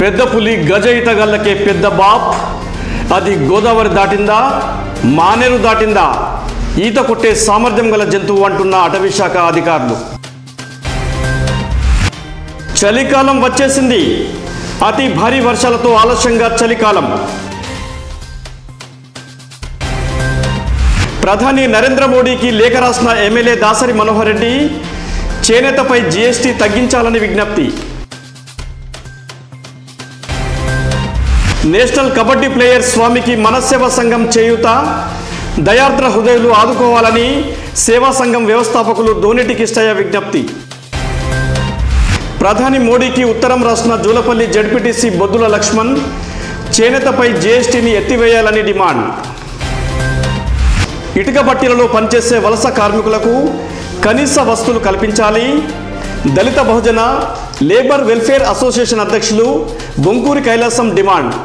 పెద్ద పులి గజ ఈతగల్లకే పెద్ద బాప్ అది గోదావరి దాటిందా మానేరు దాటిందా ఈత కొట్టే సామర్థ్యం గల జంతువు అంటున్న అటవీ శాఖ అధికారులు చలికాలం వచ్చేసింది అతి భారీ వర్షాలతో ఆలస్యంగా చలికాలం ప్రధాని నరేంద్ర మోడీకి లేఖ రాసిన ఎమ్మెల్యే దాసరి మనోహర్ రెడ్డి చేనేతపై జీఎస్టీ తగ్గించాలని విజ్ఞప్తి నేషనల్ కబడ్డీ ప్లేయర్ స్వామికి మనస్సేవ సంఘం చేయూత దయార్ద్ర హృదయులు ఆదుకోవాలని సేవా సంఘం వ్యవస్థాపకులు దోనిటి కిష్టయ్య విజ్ఞప్తి ప్రధాని మోడీకి ఉత్తరం రాసిన జూలపల్లి జడ్పీటీసీ బొద్దుల లక్ష్మణ్ చేనేతపై జీఎస్టీని ఎత్తివేయాలని డిమాండ్ ఇటుక బట్టీలలో పనిచేసే వలస కార్మికులకు కనీస వస్తువులు కల్పించాలి Dalit Bahujan labour welfare association అధ్యక్షులు బొంకూరి కైలాసం డిమాండ్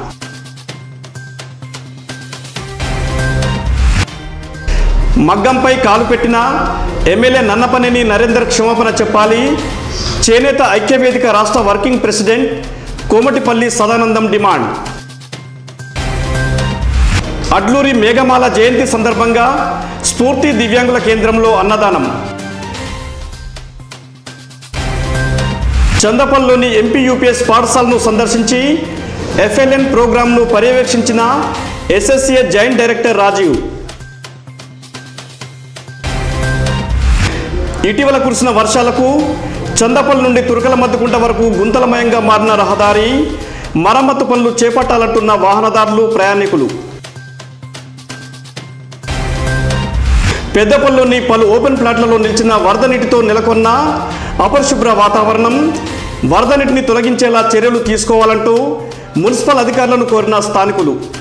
మగ్గంపై కాలు పెట్టిన ఎమ్మెల్యే నన్నపనేని నరేందర్ క్షమాపణ చెప్పాలి చేనేత ఐక్యవేదిక రాష్ట్ర working president Komatipalli Sadanandam demand Adluri Meghamala జయంతి సందర్భంగా స్ఫూర్తి దివ్యాంగుల కేంద్రంలో అన్నదానం చందపల్లిలోని ఎంపీ యూపీఎస్ పాఠశాలను సందర్శించి ఎఫ్ఎల్ఎన్ ప్రోగ్రాంను పర్యవేక్షించిన ఎస్ఎస్సిఏ జాయింట్ డైరెక్టర్ రాజీవ్ ఇటీవల కురిసిన వర్షాలకు చందపల్లి నుండి తురకల మద్దుకుంట వరకు గుంతలమయంగా మారిన రహదారి మరమ్మతు పనులు చేపట్టాలంటున్న వాహనదారులు ప్రయాణికులు పెద్దపల్లిలోని పలు ఓపెన్ ప్లాట్లలో నిలిచిన వరద నీటితో నెలకొన్న అపరిశుభ్ర వాతావరణం వరద నీటిని తొలగించేలా చర్యలు తీసుకోవాలంటూ మున్సిపల్ అధికారులను కోరిన స్థానికులు